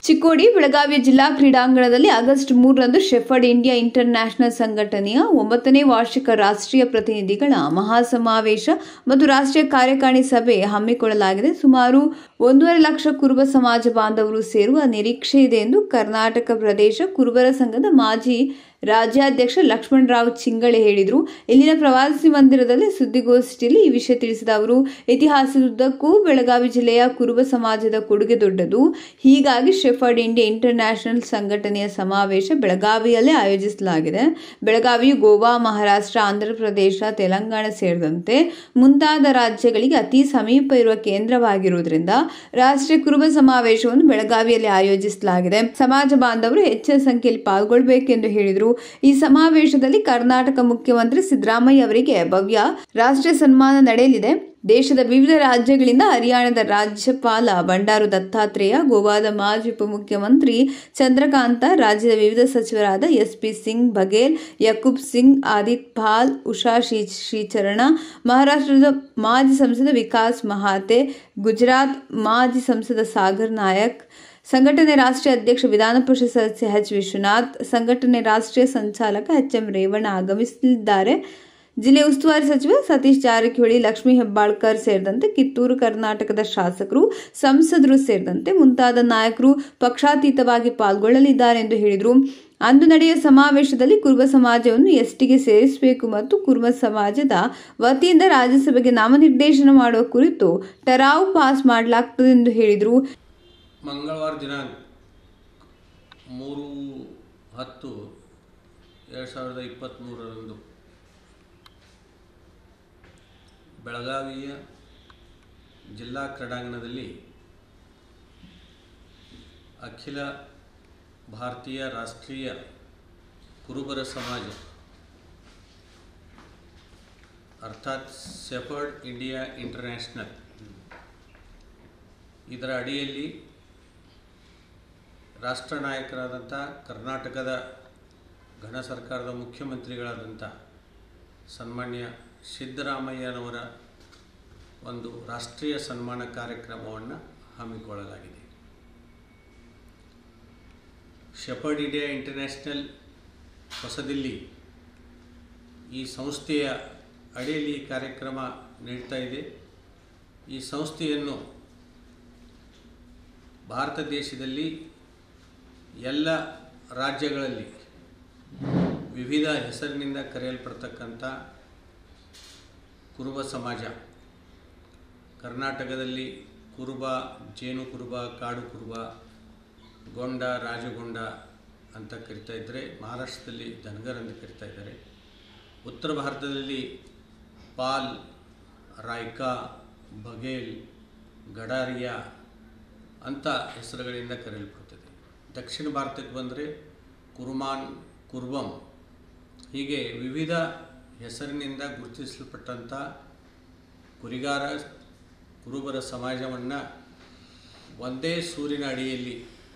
ಚಿಕ್ಕೋಡಿ ಬೆಳಗಾವಿಯ ಜಿಲ್ಲಾ ಕ್ರೀಡಾಂಗಣದಲ್ಲಿ ಆಗಸ್ಟ್ ಮೂರರಂದು ಶೆಫರ್ಡ್ ಇಂಡಿಯಾ ಇಂಟರ್ ನ್ಯಾಷನಲ್ ಸಂಘಟನೆಯ ಒಂಬತ್ತನೇ ವಾರ್ಷಿಕ ರಾಷ್ಟ್ರೀಯ ಪ್ರತಿನಿಧಿಗಳ ಮಹಾಸಮಾವೇಶ ಮತ್ತು ರಾಷ್ಟ್ರೀಯ ಕಾರ್ಯಕಾರಿಣಿ ಸಭೆ ಹಮ್ಮಿಕೊಳ್ಳಲಾಗಿದೆ ಸುಮಾರು ಒಂದೂವರೆ ಲಕ್ಷ ಕುರುಬ ಸಮಾಜ ಬಾಂಧವರು ಸೇರುವ ನಿರೀಕ್ಷೆ ಇದೆ ಎಂದು ಕರ್ನಾಟಕ ಪ್ರದೇಶ ಕುರುಬರ ಸಂಘದ ಮಾಜಿ ರಾಜ್ಯಾಧ್ಯಕ್ಷ ಲಕ್ಷ್ಮಣರಾವ್ ಚಿಂಗಳೆ ಹೇಳಿದರು ಇಲ್ಲಿನ ಪ್ರವಾಸಿ ಮಂದಿರದಲ್ಲಿ ಸುದ್ದಿಗೋಷ್ಠಿಯಲ್ಲಿ ಈ ವಿಷಯ ತಿಳಿಸಿದ ಅವರು ಇತಿಹಾಸದುದ್ದಕ್ಕೂ ಬೆಳಗಾವಿ ಜಿಲ್ಲೆಯ ಕುರುಬ ಸಮಾಜದ ಕೊಡುಗೆ ದೊಡ್ಡದು ಹೀಗಾಗಿ ಶೆಫರ್ಡ್ ಇಂಡಿಯಾ ಇಂಟರ್ ನ್ಯಾಷನಲ್ ಸಂಘಟನೆಯ ಸಮಾವೇಶ ಬೆಳಗಾವಿಯಲ್ಲೇ ಆಯೋಜಿಸಲಾಗಿದೆ ಬೆಳಗಾವಿಯು ಗೋವಾ ಮಹಾರಾಷ್ಟ್ರ ಆಂಧ್ರಪ್ರದೇಶ ತೆಲಂಗಾಣ ಸೇರಿದಂತೆ ಮುಂತಾದ ರಾಜ್ಯಗಳಿಗೆ ಅತಿ ಸಮೀಪ ಇರುವ ಕೇಂದ್ರವಾಗಿರುವುದರಿಂದ ರಾಷ್ಟ್ರೀಯ ಕುರುಬ ಸಮಾವೇಶವನ್ನು ಬೆಳಗಾವಿಯಲ್ಲಿ ಆಯೋಜಿಸಲಾಗಿದೆ ಸಮಾಜ ಬಾಂಧವರು ಹೆಚ್ಚಿನ ಸಂಖ್ಯೆಯಲ್ಲಿ ಪಾಲ್ಗೊಳ್ಳಬೇಕೆಂದು ಹೇಳಿದರು ಈ ಸಮಾವೇಶದಲ್ಲಿ ಕರ್ನಾಟಕ ಮುಖ್ಯಮಂತ್ರಿ ಸಿದ್ದರಾಮಯ್ಯ ಅವರಿಗೆ ಭವ್ಯ ರಾಷ್ಟ್ರೀಯ ಸನ್ಮಾನ ನಡೆಯಲಿದೆ ದೇಶದ ವಿವಿಧ ರಾಜ್ಯಗಳಿಂದ ಹರಿಯಾಣದ ರಾಜ್ಯಪಾಲ ಬಂಡಾರು ದತ್ತಾತ್ರೇಯ ಗೋವಾದ ಮಾಜಿ ಉಪಮುಖ್ಯಮಂತ್ರಿ ಚಂದ್ರಕಾಂತ ರಾಜ್ಯದ ವಿವಿಧ ಸಚಿವರಾದ ಎಸ್ ಪಿ ಸಿಂಗ್ ಬಘೇಲ್ ಯಕೂಬ್ ಸಿಂಗ್ ಆದಿತ್ ಪಾಲ್ ಉಷಾ ಶ್ರೀ ಶ್ರೀಚರಣ ಮಹಾರಾಷ್ಟ್ರದ ಮಾಜಿ ಸಂಸದ ವಿಕಾಸ್ ಮಹಾತೆ ಗುಜರಾತ್ ಮಾಜಿ ಸಂಸದ ಸಾಗರ್ ನಾಯಕ್ ಸಂಘಟನೆ ರಾಷ್ಟ್ರೀಯ ಅಧ್ಯಕ್ಷ ವಿಧಾನ ಪರಿಷತ್ ಸದಸ್ಯ ಎಚ್ ವಿಶ್ವನಾಥ್ ಸಂಘಟನೆ ರಾಷ್ಟ್ರೀಯ ಸಂಚಾಲಕ ಎಚ್ ಎಂ ರೇವಣ್ಣ ಆಗಮಿಸಲಿದ್ದಾರೆ ಜಿಲ್ಲೆ ಉಸ್ತುವಾರಿ ಸಚಿವ ಸತೀಶ್ ಜಾರಕಿಹೊಳಿ ಲಕ್ಷ್ಮೀ ಹೆಬ್ಬಾಳ್ಕರ್ ಸೇರಿದಂತೆ ಕಿತ್ತೂರು ಕರ್ನಾಟಕದ ಶಾಸಕರು ಸಂಸದರು ಸೇರಿದಂತೆ ಮುಂತಾದ ನಾಯಕರು ಪಕ್ಷಾತೀತವಾಗಿ ಪಾಲ್ಗೊಳ್ಳಲಿದ್ದಾರೆ ಎಂದು ಹೇಳಿದರು ಅಂದು ನಡೆಯುವ ಸಮಾವೇಶದಲ್ಲಿ ಕುರುಬ ಸಮಾಜವನ್ನು ಎಸ್ಟಿಗೆ ಸೇರಿಸಬೇಕು ಮತ್ತು ಕುರುಬ ಸಮಾಜದ ವತಿಯಿಂದ ರಾಜ್ಯಸಭೆಗೆ ನಾಮನಿರ್ದೇಶನ ಮಾಡುವ ಕುರಿತು ಟರಾವು ಪಾಸ್ ಮಾಡಲಾಗುತ್ತದೆ ಎಂದು ಹೇಳಿದರು ಮಂಗಳವಾರ ದಿನಾಂಕ ಮೂರು ಹತ್ತು ಎರಡು ಸಾವಿರದ ಇಪ್ಪತ್ತ್ಮೂರರಂದು ಬೆಳಗಾವಿಯ ಜಿಲ್ಲಾ ಕ್ರೀಡಾಂಗಣದಲ್ಲಿ ಅಖಿಲ ಭಾರತೀಯ ರಾಷ್ಟ್ರೀಯ ಕುರುಬರ ಸಮಾಜ ಅರ್ಥಾತ್ ಸೆಫರ್ಡ್ ಇಂಡಿಯಾ ಇಂಟರ್ನ್ಯಾಷನಲ್ ಇದರ ಅಡಿಯಲ್ಲಿ ರಾಷ್ಟ್ರ ನಾಯಕರಾದಂಥ ಕರ್ನಾಟಕದ ಘನ ಸರ್ಕಾರದ ಮುಖ್ಯಮಂತ್ರಿಗಳಾದಂಥ ಸನ್ಮಾನ್ಯ ಸಿದ್ದರಾಮಯ್ಯನವರ ಒಂದು ರಾಷ್ಟ್ರೀಯ ಸನ್ಮಾನ ಕಾರ್ಯಕ್ರಮವನ್ನು ಹಮ್ಮಿಕೊಳ್ಳಲಾಗಿದೆ ಶೆಫರ್ಡ್ ಇಂಡಿಯಾ ಇಂಟರ್ನ್ಯಾಷನಲ್ ಹೊಸದಿಲ್ಲಿ ಈ ಸಂಸ್ಥೆಯ ಅಡಿಯಲ್ಲಿ ಈ ಕಾರ್ಯಕ್ರಮ ನೀಡ್ತಾ ಇದೆ ಈ ಸಂಸ್ಥೆಯನ್ನು ಭಾರತ ದೇಶದಲ್ಲಿ ಎಲ್ಲ ರಾಜ್ಯಗಳಲ್ಲಿ ವಿವಿಧ ಹೆಸರಿನಿಂದ ಕರೆಯಲ್ಪಡ್ತಕ್ಕಂಥ ಕುರುಬ ಸಮಾಜ ಕರ್ನಾಟಕದಲ್ಲಿ ಕುರುಬ ಜೇನು ಕುರುಬ ಕಾಡು ಕುರುಬ ಗೊಂಡ ರಾಜಗೊಂಡ ಅಂತ ಕರಿತಾ ಇದ್ದರೆ ಮಹಾರಾಷ್ಟ್ರದಲ್ಲಿ ಧನಗರ್ ಅಂತ ಕರಿತಾ ಇದ್ದಾರೆ ಉತ್ತರ ಭಾರತದಲ್ಲಿ ಪಾಲ್ ರಾಯ್ಕಾ ಬಘೇಲ್ ಗಡಾರಿಯಾ ಅಂತ ಹೆಸರುಗಳಿಂದ ಕರೆಯಲ್ಪಡುತ್ತದೆ ದಕ್ಷಿಣ ಭಾರತಕ್ಕೆ ಬಂದರೆ ಕುರುಮಾನ್ ಕುರ್ಬಂ ಹೀಗೆ ವಿವಿಧ ಹೆಸರಿನಿಂದ ಗುರುತಿಸಲ್ಪಟ್ಟಂಥ ಕುರಿಗಾರ ಕುರುಬರ ಸಮಾಜವನ್ನು ಒಂದೇ ಸೂರಿನ ಅಡಿಯಲ್ಲಿ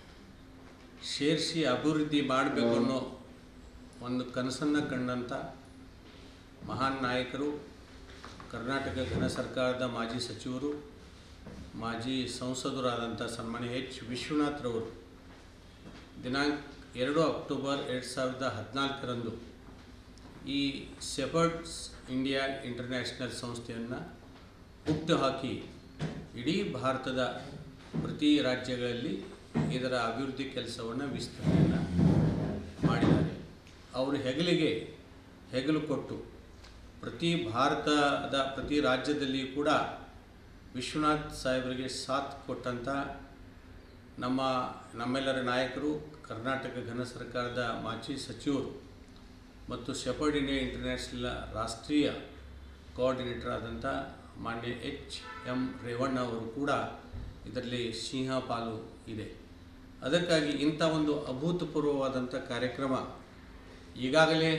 ಸೇರಿಸಿ ಅಭಿವೃದ್ಧಿ ಮಾಡಬೇಕು ಅನ್ನೋ ಒಂದು ಕನಸನ್ನು ಕಂಡಂಥ ಮಹಾನ್ ನಾಯಕರು ಕರ್ನಾಟಕ ಘನ ಸರ್ಕಾರದ ಮಾಜಿ ಸಚಿವರು ಮಾಜಿ ಸಂಸದರಾದಂಥ ಸನ್ಮಾನ್ಯ ಎಚ್ ವಿಶ್ವನಾಥ್ರವರು ದಿನಾಂಕ ಎರಡು ಅಕ್ಟೋಬರ್ ಎರಡು ಸಾವಿರದ ಹದಿನಾಲ್ಕರಂದು ಈ ಸೆಫರ್ಡ್ಸ್ ಇಂಡಿಯಾ ಇಂಟರ್ನ್ಯಾಷನಲ್ ಸಂಸ್ಥೆಯನ್ನು ಹುಟ್ಟು ಹಾಕಿ ಇಡೀ ಭಾರತದ ಪ್ರತಿ ರಾಜ್ಯಗಳಲ್ಲಿ ಇದರ ಅಭಿವೃದ್ಧಿ ಕೆಲಸವನ್ನು ವಿಸ್ತರಣೆಯನ್ನು ಮಾಡಿದ್ದಾರೆ ಅವರು ಹೆಗಲಿಗೆ ಹೆಗಲು ಕೊಟ್ಟು ಪ್ರತಿ ಭಾರತದ ಪ್ರತಿ ರಾಜ್ಯದಲ್ಲಿಯೂ ಕೂಡ ವಿಶ್ವನಾಥ್ ಸಾಹೇಬರಿಗೆ ಸಾಥ್ ಕೊಟ್ಟಂಥ ನಮ್ಮ ನಮ್ಮೆಲ್ಲರ ನಾಯಕರು ಕರ್ನಾಟಕ ಘನ ಸರ್ಕಾರದ ಮಾಜಿ ಸಚಿವರು ಮತ್ತು ಶೆಫರ್ಡ್ ಇಂಡಿಯಾ ಇಂಟರ್ನ್ಯಾಷನಲ್ ರಾಷ್ಟ್ರೀಯ ಕೋಆರ್ಡಿನೇಟರ್ ಆದಂಥ ಮಾನ್ಯ ಎಚ್ ಎಂ ರೇವಣ್ಣ ಅವರು ಕೂಡ ಇದರಲ್ಲಿ ಸಿಂಹ ಪಾಲು ಇದೆ ಅದಕ್ಕಾಗಿ ಇಂಥ ಒಂದು ಅಭೂತಪೂರ್ವವಾದಂಥ ಕಾರ್ಯಕ್ರಮ ಈಗಾಗಲೇ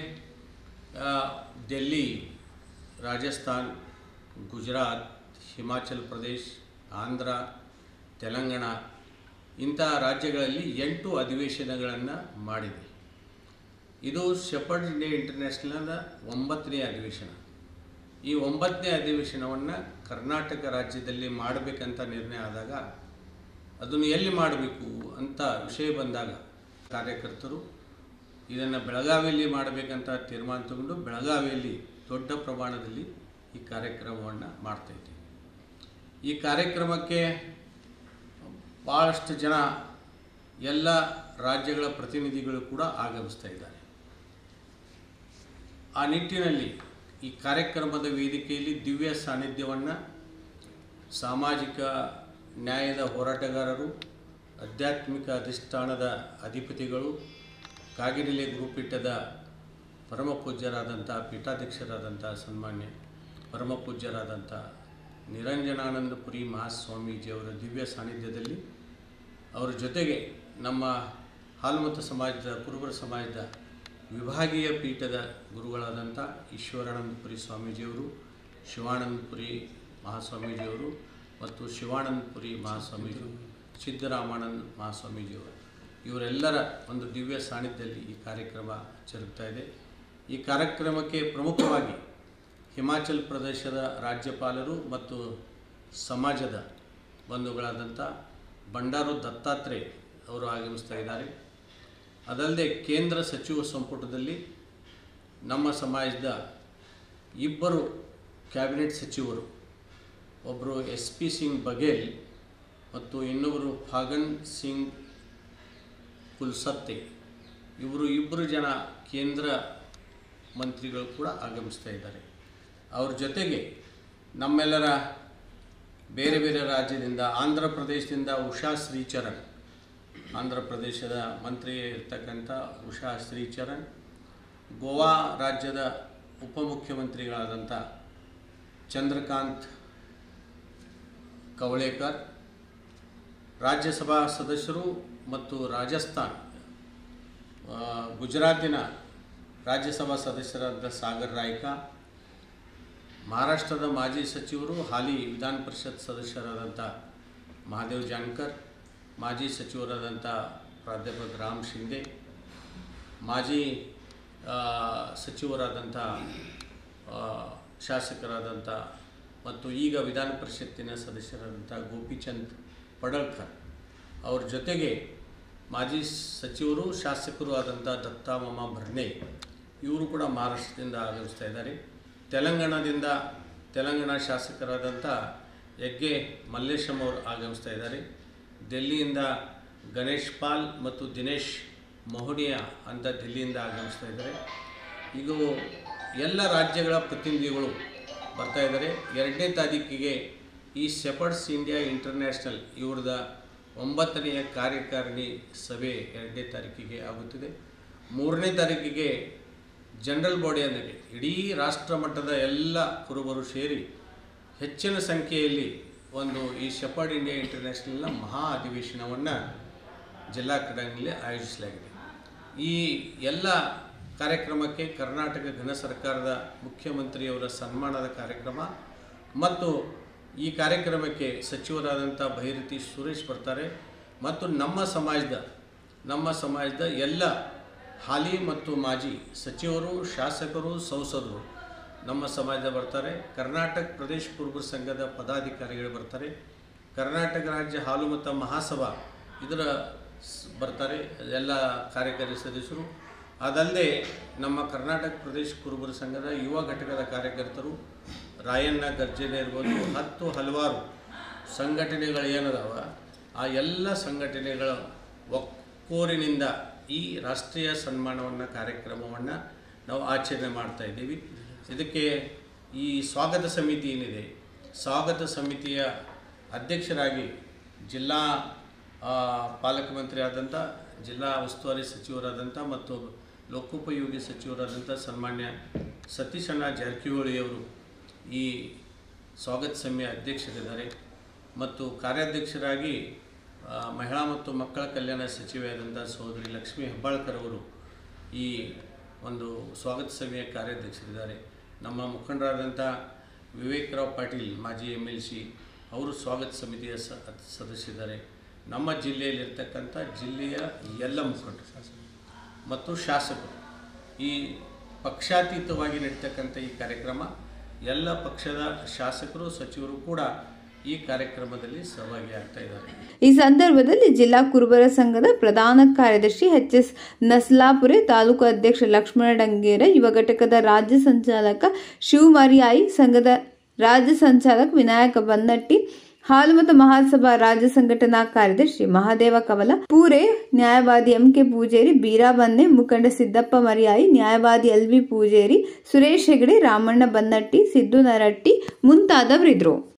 ಡೆಲ್ಲಿ ರಾಜಸ್ಥಾನ್ ಗುಜರಾತ್ ಹಿಮಾಚಲ್ ಪ್ರದೇಶ್ ಆಂಧ್ರ ತೆಲಂಗಾಣ ಇಂಥ ರಾಜ್ಯಗಳಲ್ಲಿ ಎಂಟು ಅಧಿವೇಶನಗಳನ್ನು ಮಾಡಿದೆ ಇದು ಶೆಫರ್ಡ್ ಇಂಡಿಯಾ ಇಂಟರ್ನ್ಯಾಷನಲ್ನ ಒಂಬತ್ತನೇ ಅಧಿವೇಶನ ಈ ಒಂಬತ್ತನೇ ಅಧಿವೇಶನವನ್ನು ಕರ್ನಾಟಕ ರಾಜ್ಯದಲ್ಲಿ ಮಾಡಬೇಕಂತ ನಿರ್ಣಯ ಆದಾಗ ಅದನ್ನು ಎಲ್ಲಿ ಮಾಡಬೇಕು ಅಂತ ವಿಷಯ ಬಂದಾಗ ಕಾರ್ಯಕರ್ತರು ಇದನ್ನು ಬೆಳಗಾವಿಯಲ್ಲಿ ಮಾಡಬೇಕಂತ ತೀರ್ಮಾನ ತಗೊಂಡು ಬೆಳಗಾವಿಯಲ್ಲಿ ದೊಡ್ಡ ಪ್ರಮಾಣದಲ್ಲಿ ಈ ಕಾರ್ಯಕ್ರಮವನ್ನು ಮಾಡ್ತಾಯಿದ್ದೀವಿ ಈ ಕಾರ್ಯಕ್ರಮಕ್ಕೆ ಭಾಳಷ್ಟು ಜನ ಎಲ್ಲ ರಾಜ್ಯಗಳ ಪ್ರತಿನಿಧಿಗಳು ಕೂಡ ಆಗಮಿಸ್ತಾ ಇದ್ದಾರೆ ಆ ನಿಟ್ಟಿನಲ್ಲಿ ಈ ಕಾರ್ಯಕ್ರಮದ ವೇದಿಕೆಯಲ್ಲಿ ದಿವ್ಯ ಸಾನ್ನಿಧ್ಯವನ್ನು ಸಾಮಾಜಿಕ ನ್ಯಾಯದ ಹೋರಾಟಗಾರರು ಆಧ್ಯಾತ್ಮಿಕ ಅಧಿಷ್ಠಾನದ ಅಧಿಪತಿಗಳು ಕಾಗಿನೆಲೆ ಗುರುಪೀಠದ ಪರಮ ಪೂಜ್ಯರಾದಂಥ ಪೀಠಾಧ್ಯಕ್ಷರಾದಂಥ ಸನ್ಮಾನ್ಯ ಪರಮ ಪೂಜ್ಯರಾದಂಥ ನಿರಂಜನಾನಂದಪುರಿ ಮಹಾಸ್ವಾಮೀಜಿಯವರ ದಿವ್ಯ ಸಾನ್ನಿಧ್ಯದಲ್ಲಿ ಅವರ ಜೊತೆಗೆ ನಮ್ಮ ಹಾಲುಮತ ಸಮಾಜದ ಕುರುಬರ ಸಮಾಜದ ವಿಭಾಗೀಯ ಪೀಠದ ಗುರುಗಳಾದಂಥ ಈಶ್ವರಾನಂದಪುರಿ ಸ್ವಾಮೀಜಿಯವರು ಶಿವಾನಂದಪುರಿ ಮಹಾಸ್ವಾಮೀಜಿಯವರು ಮತ್ತು ಶಿವಾನಂದಪುರಿ ಮಹಾಸ್ವಾಮೀಜಿ ಸಿದ್ದರಾಮಾನಂದ ಮಹಾಸ್ವಾಮೀಜಿಯವರು ಇವರೆಲ್ಲರ ಒಂದು ದಿವ್ಯ ಸಾನ್ನಿಧ್ಯದಲ್ಲಿ ಈ ಕಾರ್ಯಕ್ರಮ ಜರುಗ್ತಾ ಇದೆ ಈ ಕಾರ್ಯಕ್ರಮಕ್ಕೆ ಪ್ರಮುಖವಾಗಿ ಹಿಮಾಚಲ್ ಪ್ರದೇಶದ ರಾಜ್ಯಪಾಲರು ಮತ್ತು ಸಮಾಜದ ಬಂಧುಗಳಾದಂಥ ಬಂಡಾರು ದತ್ತಾತ್ರೇಯ ಅವರು ಆಗಮಿಸ್ತಾ ಇದ್ದಾರೆ ಅದಲ್ಲದೆ ಕೇಂದ್ರ ಸಚಿವ ಸಂಪುಟದಲ್ಲಿ ನಮ್ಮ ಸಮಾಜದ ಇಬ್ಬರು ಕ್ಯಾಬಿನೆಟ್ ಸಚಿವರು ಒಬ್ಬರು ಎಸ್ ಪಿ ಸಿಂಗ್ ಬಘೇಲ್ ಮತ್ತು ಇನ್ನೊಬ್ಬರು ಫಾಗನ್ ಸಿಂಗ್ ಕುಲ್ಸತ್ತೆ ಇವರು ಇಬ್ಬರು ಜನ ಕೇಂದ್ರ ಮಂತ್ರಿಗಳು ಕೂಡ ಆಗಮಿಸ್ತಾ ಇದ್ದಾರೆ ಅವ್ರ ಜೊತೆಗೆ ನಮ್ಮೆಲ್ಲರ ಬೇರೆ ಬೇರೆ ರಾಜ್ಯದಿಂದ ಆಂಧ್ರ ಪ್ರದೇಶದಿಂದ ಉಷಾ ಶ್ರೀಚರಣ್ ಆಂಧ್ರ ಪ್ರದೇಶದ ಮಂತ್ರಿ ಇರ್ತಕ್ಕಂಥ ಉಷಾ ಶ್ರೀಚರಣ್ ಗೋವಾ ರಾಜ್ಯದ ಉಪಮುಖ್ಯಮಂತ್ರಿಗಳಾದಂಥ ಚಂದ್ರಕಾಂತ್ ಕವಳೇಕರ್ ರಾಜ್ಯಸಭಾ ಸದಸ್ಯರು ಮತ್ತು ರಾಜಸ್ಥಾನ್ ಆ, ಗುಜರಾತಿನ ರಾಜ್ಯಸಭಾ ಸದಸ್ಯರಾದ ಸಾಗರ್ ರಾಯ್ಕಾ ಮಹಾರಾಷ್ಟ್ರದ ಮಾಜಿ ಸಚಿವರು ಹಾಲಿ ವಿಧಾನ ಪರಿಷತ್ ಸದಸ್ಯರಾದಂಥ ಮಹಾದೇವ್ ಜಾನ್ಕರ್ ಮಾಜಿ ಸಚಿವರಾದಂಥ ಪ್ರಾಧ್ಯಾಪಕ ರಾಮ್ ಶಿಂದೆ ಮಾಜಿ ಆ, ಸಚಿವರಾದಂಥ ಆ, ಶಾಸಕರಾದಂಥ ಮತ್ತು ಈಗ ವಿಧಾನ ಪರಿಷತ್ತಿನ ಸದಸ್ಯರಾದಂಥ ಗೋಪಿಚಂದ್ ಪಡಳ್ಕರ್ ಅವ್ರ ಜೊತೆಗೆ ಮಾಜಿ ಸಚಿವರು ಶಾಸಕರು ಆದಂಥ ದತ್ತಾಮಮ್ಮ ಭರ್ನೆ ಇವರು ಕೂಡ ಮಹಾರಾಷ್ಟ್ರದಿಂದ ಆಗಮಿಸ್ತಾ ಇದ್ದಾರೆ ತೆಲಂಗಾಣದಿಂದ ತೆಲಂಗಾಣ ಶಾಸಕರಾದಂಥ ಯಗ್ಗೆ ಮಲ್ಲೇಶಂ ಅವರು ಆಗಮಿಸ್ತಾ ಇದ್ದಾರೆ ಡೆಲ್ಲಿಯಿಂದ ಗಣೇಶ್ ಪಾಲ್ ಮತ್ತು ದಿನೇಶ್ ಮೋಹನಿಯಾ ಅಂತ ಡೆಲ್ಲಿಯಿಂದ ಆಗಮಿಸ್ತಾ ಇದ್ದಾರೆ ಈಗ ಎಲ್ಲ ರಾಜ್ಯಗಳ ಪ್ರತಿನಿಧಿಗಳು ಬರ್ತಾ ಇದ್ದಾರೆ ಎರಡನೇ ತಾರೀಕಿಗೆ ಈ ಸೆಪರ್ಡ್ಸ್ ಇಂಡಿಯಾ ಇಂಟರ್ನ್ಯಾಷನಲ್ ಇವ್ರದ ಒಂಬತ್ತನೆಯ ಕಾರ್ಯಕಾರಿಣಿ ಸಭೆ ಎರಡನೇ ತಾರೀಕಿಗೆ ಆಗುತ್ತಿದೆ ಮೂರನೇ ತಾರೀಕಿಗೆ ಜನರಲ್ ಬಾಡಿ ಅಂದರೆ ಇಡೀ ರಾಷ್ಟ್ರ ಮಟ್ಟದ ಎಲ್ಲ ಕುರುಬರು ಸೇರಿ ಹೆಚ್ಚಿನ ಸಂಖ್ಯೆಯಲ್ಲಿ ಒಂದು ಈ ಶೆಪರ್ಡ್ ಇಂಡಿಯಾ ಇಂಟರ್ನ್ಯಾಷನಲ್ನ ಮಹಾ ಅಧಿವೇಶನವನ್ನು ಜಿಲ್ಲಾ ಕ್ರೀಡಾಂಗಣದಲ್ಲಿ ಆಯೋಜಿಸಲಾಗಿದೆ ಈ ಎಲ್ಲ ಕಾರ್ಯಕ್ರಮಕ್ಕೆ ಕರ್ನಾಟಕ ಘನ ಸರ್ಕಾರದ ಮುಖ್ಯಮಂತ್ರಿಯವರ ಸನ್ಮಾನದ ಕಾರ್ಯಕ್ರಮ ಮತ್ತು ಈ ಕಾರ್ಯಕ್ರಮಕ್ಕೆ ಸಚಿವರಾದಂಥ ಭೈರತಿ ಸುರೇಶ್ ಬರ್ತಾರೆ ಮತ್ತು ನಮ್ಮ ಸಮಾಜದ ನಮ್ಮ ಸಮಾಜದ ಎಲ್ಲ ಹಾಲಿ ಮತ್ತು ಮಾಜಿ ಸಚಿವರು ಶಾಸಕರು ಸಂಸದರು ನಮ್ಮ ಸಮಾಜದ ಬರ್ತಾರೆ ಕರ್ನಾಟಕ ಪ್ರದೇಶ ಕುರುಬರ ಸಂಘದ ಪದಾಧಿಕಾರಿಗಳು ಬರ್ತಾರೆ ಕರ್ನಾಟಕ ರಾಜ್ಯ ಹಾಲು ಮತ್ತು ಮಹಾಸಭಾ ಇದರ ಸ್- ಬರ್ತಾರೆ ಎಲ್ಲ ಕಾರ್ಯಕಾರಿ ಸದಸ್ಯರು ಅದಲ್ಲದೆ ನಮ್ಮ ಕರ್ನಾಟಕ ಪ್ರದೇಶ ಕುರುಬರ ಸಂಘದ ಯುವ ಘಟಕದ ಕಾರ್ಯಕರ್ತರು ರಾಯಣ್ಣ ಗರ್ಜನೆ ಇರ್ಬೋದು ಹತ್ತು ಹಲವಾರು ಸಂಘಟನೆಗಳು ಏನದಾವ ಆ ಎಲ್ಲ ಸಂಘಟನೆಗಳ ಒಕ್ಕೋರಿನಿಂದ ಈ ರಾಷ್ಟ್ರೀಯ ಸನ್ಮಾನವನ್ನು ಕಾರ್ಯಕ್ರಮವನ್ನು ನಾವು ಆಚರಣೆ ಮಾಡ್ತಾ ಇದ್ದೀವಿ ಇದಕ್ಕೆ ಈ ಸ್ವಾಗತ ಸಮಿತಿ ಏನಿದೆ ಸ್ವಾಗತ ಸಮಿತಿಯ ಅಧ್ಯಕ್ಷರಾಗಿ ಜಿಲ್ಲಾ ಆ, ಪಾಲಕ ಮಂತ್ರಿ ಆದಂಥ ಜಿಲ್ಲಾ ಉಸ್ತುವಾರಿ ಸಚಿವರಾದಂಥ ಮತ್ತು ಲೋಕೋಪಯೋಗಿ ಸಚಿವರಾದಂಥ ಸನ್ಮಾನ್ಯ ಸತೀಶಣ್ಣ ಜಾರಕಿಹೊಳಿಯವರು ಈ ಸ್ವಾಗತ ಸಮಿತಿಯ ಅಧ್ಯಕ್ಷರಿದ್ದಾರೆ ಮತ್ತು ಕಾರ್ಯಾಧ್ಯಕ್ಷರಾಗಿ ಆ, ಮಹಿಳಾ ಮತ್ತು ಮಕ್ಕಳ ಕಲ್ಯಾಣ ಸಚಿವೆಯಾದಂಥ ಸಹೋದರಿ ಲಕ್ಷ್ಮೀ ಹೆಬ್ಬಾಳ್ಕರ್ ಅವರು ಈ ಒಂದು ಸ್ವಾಗತ ಸಭೆಯ ಕಾರ್ಯಾಧ್ಯಕ್ಷರಿದ್ದಾರೆ ನಮ್ಮ ಮುಖಂಡರಾದಂಥ ವಿವೇಕ್ರಾವ್ ಪಾಟೀಲ್ ಮಾಜಿ ಎಮ್ ಎಲ್ ಸಿ ಅವರು ಸ್ವಾಗತ ಸಮಿತಿಯ ಸ ಸದಸ್ಯರಿದ್ದಾರೆ ನಮ್ಮ ಜಿಲ್ಲೆಯಲ್ಲಿರ್ತಕ್ಕಂಥ ಜಿಲ್ಲೆಯ ಎಲ್ಲ ಮುಖಂಡರು ಮತ್ತು ಶಾಸಕರು ಈ ಪಕ್ಷಾತೀತವಾಗಿ ನಡೀತಕ್ಕಂಥ ಈ ಕಾರ್ಯಕ್ರಮ ಎಲ್ಲ ಪಕ್ಷದ ಶಾಸಕರು ಸಚಿವರು ಕೂಡ ಈ ಕಾರ್ಯಕ್ರಮದಲ್ಲಿ ಸಹಭಾಗಿಯಾಗ್ತಾ ಇದ್ದಾರೆ ಈ ಸಂದರ್ಭದಲ್ಲಿ ಜಿಲ್ಲಾ ಕುರುಬರ ಸಂಘದ ಪ್ರಧಾನ ಕಾರ್ಯದರ್ಶಿ ಎಚ್ ಎಸ್ ನಸ್ಲಾಪುರೆ ತಾಲೂಕು ಅಧ್ಯಕ್ಷ ಲಕ್ಷ್ಮಣ ಡಂಗೇರ ಯುವ ಘಟಕದ ರಾಜ್ಯ ಸಂಚಾಲಕ ಶಿವಮರಿಯಾಯಿ ಸಂಘದ ರಾಜ್ಯ ಸಂಚಾಲಕ ವಿನಾಯಕ ಬನ್ನಟ್ಟಿ ಹಾಲು ಮತ್ತು ಮಹಾಸಭಾ ರಾಜ್ಯ ಸಂಘಟನಾ ಕಾರ್ಯದರ್ಶಿ ಮಹಾದೇವ ಕವಲ ಪೂರೆ ನ್ಯಾಯವಾದಿ ಎಂ ಕೆ ಪೂಜೇರಿ ಬೀರಾ ಬನ್ನೆ ಮುಖಂಡ ಸಿದ್ದಪ್ಪ ಮರಿಯಾಯಿ ನ್ಯಾಯವಾದಿ ಎಲ್ ವಿ ಪೂಜೇರಿ ಸುರೇಶ್ ಹೆಗಡೆ ರಾಮಣ್ಣ ಬನ್ನಟ್ಟಿ ಸಿದ್ದು ನರಟ್ಟಿ ಮುಂತಾದವರಿದ್ರು